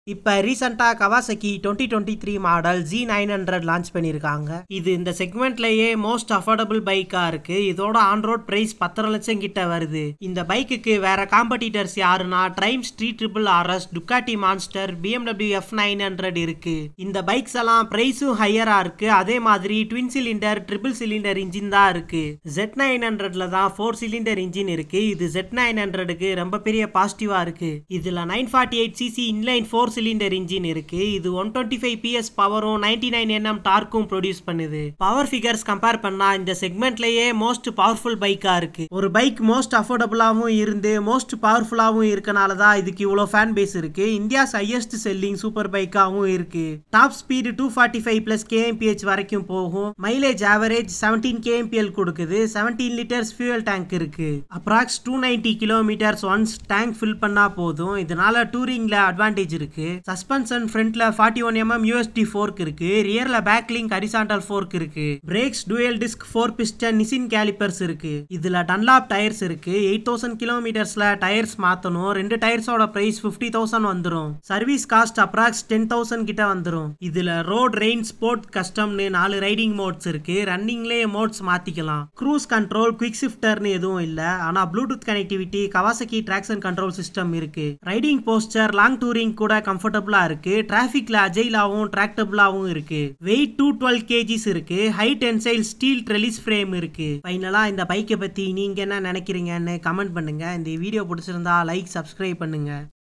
இப்போ ரீசெண்டாக Kawasaki twenty twenty three model Z nine hundred launch பண்ணியிருக்காங்க இது இந்த செக்மெண்ட்லேயே மோஸ்ட் அஃபோர்டபுள் பைக்காக இருக்கு இதோட ஆன் ரோட் ப்ரைஸ் பத்தரை லட்சம் கிட்ட வருது இந்த பைக்குக்கு வேற காம்படிட்டர்ஸ் யாருன்னா Triumph street triple RS Ducati Monster BMW F nine hundred இருக்கு இந்த பைக்ஸ் எல்லாம் ப்ரைஸும் ஹையரா இருக்கு அதே மாதிரி twin cylinder triple cylinder engine தான் இருக்கு ஜெட் நைன் ஹண்ட்ரட்ல தான் ஃபோர் சிலிண்டர் இன்ஜின் இருக்கு இது ஜெட் நைன் ஹண்ட்ரடுக்கு ரொம்ப பெரிய பாசிட்டிவா இருக்கு இதுல nine forty eight CC inline four cylinder engine இருக்கு இது ஒன் டுவெண்ட்டி ஃபைவ் பிஎஸ் பவரும் நைன்டி நைன் என்எம் டார்க்கும் ப்ரொடியூஸ் பண்ணுது பவர் ஃபிகர்ஸ் கம்பேர் பண்ணா இந்த செக்மெண்ட்லயே மோஸ்ட் பவர்ஃபுல் பைக்கா இருக்கு ஒரு பைக் மோஸ்ட் அஃபோர்டபுளாகவும் இருந்து மோஸ்ட் பவர்ஃபுல்லாகவும் இருக்கனால தான் இதுக்கு இவ்வளோ ஃபேன் பேஸ் இருக்கு இந்தியாஸ் ஹையஸ்ட் செல்லிங் சூப்பர் பைக்காகவும் இருக்கு top speed two forty five plus KMPH வரைக்கும் போகும் மைலேஜ் ஆவரேஜ் செவன்டீன் கேஎம்பிஎல் கொடுக்குது செவன்டீன் லிட்டர்ஸ் ஃபியூயல் டேங்க் இருக்கு approx two ninety kilometres once tank fill பண்ணா போதும் இதனால டூரிங்ல அட்வான்டேஜ் இருக்கு சஸ்பென்ஷன் ஃப்ரண்ட்ல forty one MM USD fork இருக்கு ரியர்ல பேக் லிங்க் ஹரிசாண்டல் ஃபோர்க் இருக்கு brakes dual disc four piston Nissin callipers இருக்கு இதுல டன்லாப் டயர்ஸ் இருக்கு எயிட் தௌசண்ட் கிலோமீட்டர்ஸ்ல டயர்ஸ் மாத்தணும் ரெண்டு டயர்ஸோட பிரைஸ் ஃபிஃப்டி தௌசண்ட் வந்துடும் service cost approx ten thousand கிட்ட வந்துடும் இதுல ரோட் ரெயின் ஸ்போர்ட் கஸ்டம்னு நாலு ரைடிங் மோட்ஸ் இருக்கு ரன்னிங்லேயே மோட்ஸ் மாத்திக்கலாம் க்ரூஸ் கண்ட்ரோல் குவிக் ஷிஃப்டர்னு எதுவும் இல்ல ஆனா Bluetooth connectivity Kawasaki traction control system இருக்கு ரைடிங் போஸ்டர் லாங் டூரிங் கூட கம்ஃபர்டபுளா இருக்கு டிராஃபிக்ல அஜைலாவும் டிராக்டபிளாவும் இருக்கு வெயிட் டூ டுவெல் கேஜிஸ் இருக்கு high tensile steel trellis frame இருக்கு ஃபைனலா இந்த பைக்கை பத்தி நீங்க என்ன நினைக்கிறீங்கன்னு கமெண்ட் பண்ணுங்க இந்த வீடியோ பிடிச்சிருந்தா லைக் சப்ஸ்கிரைப் பண்ணுங்க